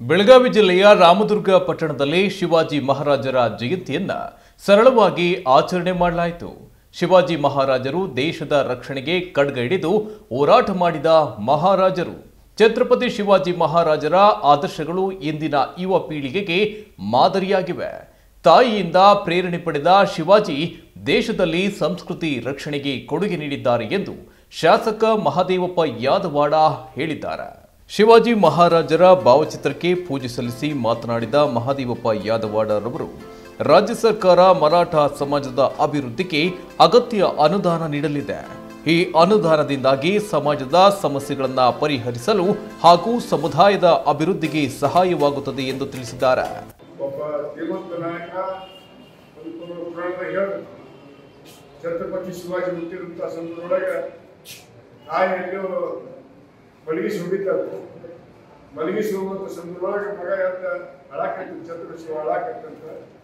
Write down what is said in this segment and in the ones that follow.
ಬೆಳಗಾವಿ ಜಿಲ್ಲೆಯ ರಾಮದುರ್ಗ ಪಟ್ಟಣದಲ್ಲಿ ಶಿವಾಜಿ ಮಹಾರಾಜರ ಜಯಂತಿಯನ್ನ ಸರಳವಾಗಿ ಆಚರಣೆ ಮಾಡಲಾಯಿತು ಶಿವಾಜಿ ಮಹಾರಾಜರು ದೇಶದ ರಕ್ಷಣೆಗೆ ಖಡ್ಗ ಹಿಡಿದು ಹೋರಾಟ ಮಾಡಿದ ಮಹಾರಾಜರು ಛತ್ರಪತಿ ಶಿವಾಜಿ ಮಹಾರಾಜರ ಆದರ್ಶಗಳು ಇಂದಿನ ಯುವ ಪೀಳಿಗೆಗೆ ಮಾದರಿಯಾಗಿವೆ ತಾಯಿಯಿಂದ ಪ್ರೇರಣೆ ಪಡೆದ ಶಿವಾಜಿ ದೇಶದಲ್ಲಿ ಸಂಸ್ಕೃತಿ ರಕ್ಷಣೆಗೆ ಕೊಡುಗೆ ನೀಡಿದ್ದಾರೆ ಎಂದು ಶಾಸಕ ಮಹದೇವಪ್ಪ ಯಾದವಾಡ ಹೇಳಿದ್ದಾರೆ ಶಿವಾಜಿ ಮಹಾರಾಜರ ಭಾವಚಿತ್ರಕ್ಕೆ ಪೂಜೆ ಸಲ್ಲಿಸಿ ಮಾತನಾಡಿದ ಮಹದೇವಪ್ಪ ಯಾದವಾಡರವರು ರಾಜ್ಯ ಸರ್ಕಾರ ಮರಾಠ ಸಮಾಜದ ಅಭಿವೃದ್ಧಿಗೆ ಅಗತ್ಯ ಅನುದಾನ ನೀಡಲಿದೆ ಈ ಅನುದಾನದಿಂದಾಗಿ ಸಮಾಜದ ಸಮಸ್ಯೆಗಳನ್ನು ಪರಿಹರಿಸಲು ಹಾಗೂ ಸಮುದಾಯದ ಅಭಿವೃದ್ಧಿಗೆ ಸಹಾಯವಾಗುತ್ತದೆ ಎಂದು ತಿಳಿಸಿದ್ದಾರೆ ಒಬ್ಬ ಶ್ರೀಮಂತ ನಾಯಕ ಒಂದು ಪುರಾಣದಾಗ ಹೇಳ್ಬೇಕು ಛತ್ರಪತಿ ಶಿವಾಜಿ ಹುಟ್ಟಿದಂಥ ಸಂದರ್ಭದೊಳಗೆ ತಾಯಿ ಎಲ್ಲೋ ಮಲಗಿಸಿ ಹೋಗಿದ್ದರು ಮಲಗಿಸಿ ಹೋಗುವಂಥ ಸಂದರ್ಭದೊಳಗೆ ಮಗ ಎದ್ದ ಅಳಾಕೈತಿ ಛತ್ರಪತಿ ಶಿವ ಅಳಾಕೈತಂತ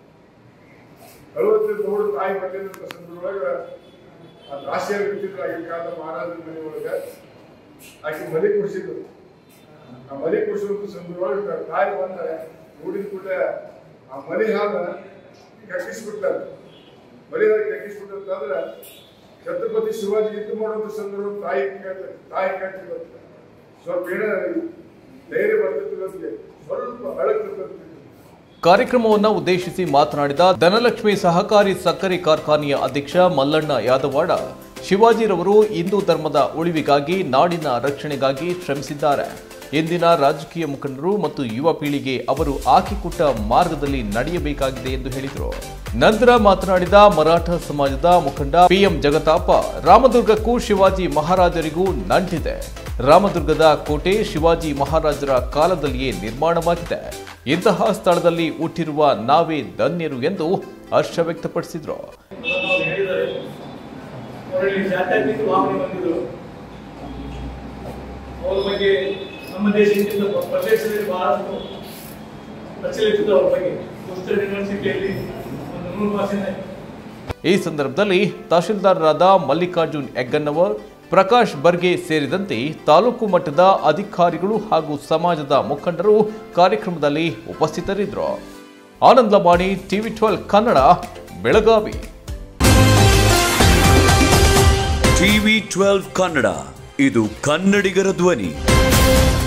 ಅಳುವತ್ತು ನೋಡು ತಾಯಿ ಬಂದಿದ್ದಂಥ ಸಂದರ್ಭದೊಳಗೆ ಆ ರಾಶಿಯಾಗಿ ಬಿಟ್ಟಿದ್ರು ಆಗಿನ ಕಾಲದ ಮಹಾರಾಜರ ಮನೆಯೊಳಗೆ ಆಕೆ ಮಲಿ ಕುಡಿಸಿದ್ರು ಆ ಮಲಿ ಕುಡಿಸುವಂಥ ಸಂದರ್ಭದೊಳಗೆ ತಾಯಿ ಬಂದ ನೋಡಿದ ಕೂಡಲೇ ಆ ಮಲಿ ಹಾಲ ಕಕ್ಕಿಸ್ಬಿಟ್ಟಾರೆ ಮಲಿ ಹಾಲು ಕಕ್ಕಿಸ್ಬಿಟ್ಟಂತಂದ್ರೆ ಛತ್ರಪತಿ ಶಿವಾಜಿ ಯುದ್ಧ ಮಾಡುವಂಥ ಸಂದರ್ಭ ತಾಯಿ ಕೇಳ್ತಾರೆ ತಾಯಿ ಕೇಳ್ತಿದ್ರು ಸ್ವಲ್ಪ ಏನ ಧೈರ್ಯ ಬರ್ತಿತ್ತು ಸ್ವಲ್ಪ ಅಳಕ್ತಿರ್ತಿತ್ತು ಕಾರ್ಯಕ್ರಮವನ್ನು ಉದ್ದೇಶಿಸಿ ಮಾತನಾಡಿದ ಧನಲಕ್ಷ್ಮಿ ಸಹಕಾರಿ ಸಕ್ಕರೆ ಕಾರ್ಖಾನೆಯ ಅಧ್ಯಕ್ಷ ಮಲ್ಲಣ್ಣ ಯಾದವಾಡ ಶಿವಾಜಿರವರು ಹಿಂದೂ ಧರ್ಮದ ಉಳಿವಿಗಾಗಿ ನಾಡಿನ ರಕ್ಷಣೆಗಾಗಿ ಶ್ರಮಿಸಿದ್ದಾರೆ ಇಂದಿನ ರಾಜಕೀಯ ಮುಖಂಡರು ಮತ್ತು ಯುವ ಪೀಳಿಗೆ ಅವರು ಹಾಕಿಕೊಟ್ಟ ಮಾರ್ಗದಲ್ಲಿ ನಡೆಯಬೇಕಾಗಿದೆ ಎಂದು ಹೇಳಿದರು ನಂತರ ಮಾತನಾಡಿದ ಮರಾಠ ಸಮಾಜದ ಮುಖಂಡ ಪಿಎಂ ಜಗತಾಪ ರಾಮದುರ್ಗಕ್ಕೂ ಶಿವಾಜಿ ಮಹಾರಾಜರಿಗೂ ನಂಟಿದೆ ರಾಮದುರ್ಗದ ಕೋಟೆ ಶಿವಾಜಿ ಮಹಾರಾಜರ ಕಾಲದಲ್ಲಿಯೇ ನಿರ್ಮಾಣವಾಗಿದೆ ಇಂತಹ ಸ್ಥಳದಲ್ಲಿ ಹುಟ್ಟಿರುವ ನಾವೇ ಧನ್ಯರು ಎಂದು ಹರ್ಷ ವ್ಯಕ್ತಪಡಿಸಿದರು ಅವ್ರು ಹೇಳಿದ್ದಾರೆ ಅವರಲ್ಲಿ ಜಾತ್ಯತೀತ ಭಾವನೆ ಬಂದಿದ್ರು ಅವ್ರ ಬಗ್ಗೆ ನಮ್ಮ ದೇಶಕ್ಕಿಂತ ಪ್ರದೇಶದಲ್ಲಿ ಬಹಳಷ್ಟು ಪ್ರಚಲಿತ ಅವ್ರ ಬಗ್ಗೆ ಉತ್ತರ ಯೂನಿವರ್ಸಿಟಿಯಲ್ಲಿ ಒಂದು ನೂರು ಭಾಷೆನೇ ಈ ಸಂದರ್ಭದಲ್ಲಿ ತಹಶೀಲ್ದಾರರಾದ ಮಲ್ಲಿಕಾರ್ಜುನ್ ಹೆಗ್ಗನ್ನವರ್ ಪ್ರಕಾಶ್ ಬರ್ಗೆ ಸೇರಿದಂತೆ ತಾಲೂಕು ಮಟ್ಟದ ಅಧಿಕಾರಿಗಳು ಹಾಗೂ ಸಮಾಜದ ಮುಖಂಡರು ಕಾರ್ಯಕ್ರಮದಲ್ಲಿ ಉಪಸ್ಥಿತರಿದ್ದರು Anand Lamani TV twelve Kannada Belagavi TV twelve Kannada ಇದು ಕನ್ನಡಿಗರ ಧ್ವನಿ